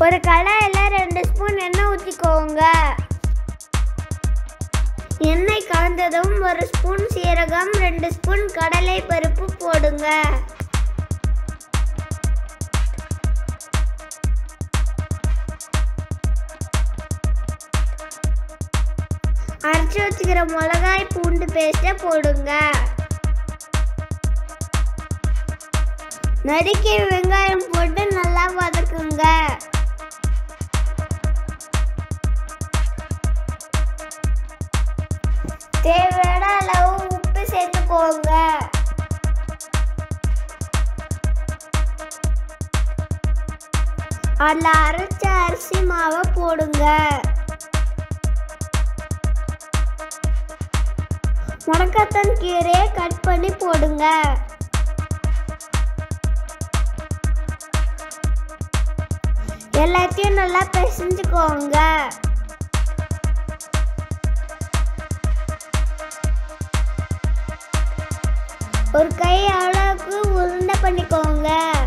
ஒரு கடாயில் ரெண்டு ஸ்பூன் எண்ணெய் ஊற்றிக்கோங்க எண்ணெய் கலந்ததும் ஒரு ஸ்பூன் சீரகம் ரெண்டு ஸ்பூன் கடலை பருப்பு போடுங்க அரைச்சி வச்சுக்கிற மிளகாய் பூண்டு பேஸ்ட்டை போடுங்க நறுக்கிய வெங்காயம் போட்டு நல்லா வதக்குங்க தேவையான அளவு உப்பு சேர்த்துக்கோங்க அதில் அரைச்ச அரிசி மாவை போடுங்க முடக்கத்தான் கீரையை கட் பண்ணி போடுங்க எல்லாத்தையும் நல்லா பிசைஞ்சுக்கோங்க ஒரு கை அளவுக்கு உருண்டை பண்ணிக்கோங்க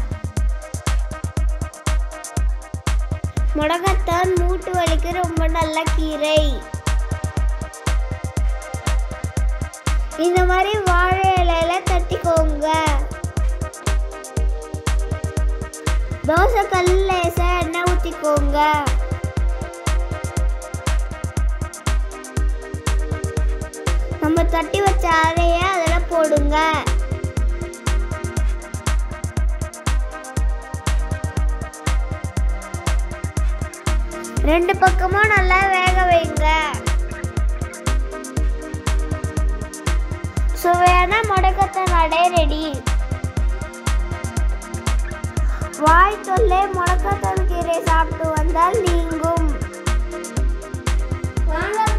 முடக்கத்தான் மூட்டு வலிக்கு ரொம்ப நல்ல கீரை இந்த மாதிரி வாழை இலையில தட்டிக்கோங்க தோசை கல் லேசா எண்ணெய் ஊற்றிக்கோங்க நம்ம தட்டி வச்ச அரைய அதில் போடுங்க ரெண்டு பக்கமும் நல்லா வேக வைங்க சுவையான முடக்கத்தான் அடை ரெடி வாய் தொல்லை முடக்கத்தான் கீரை சாப்பிட்டு வந்தால் நீங்கும் வாங்க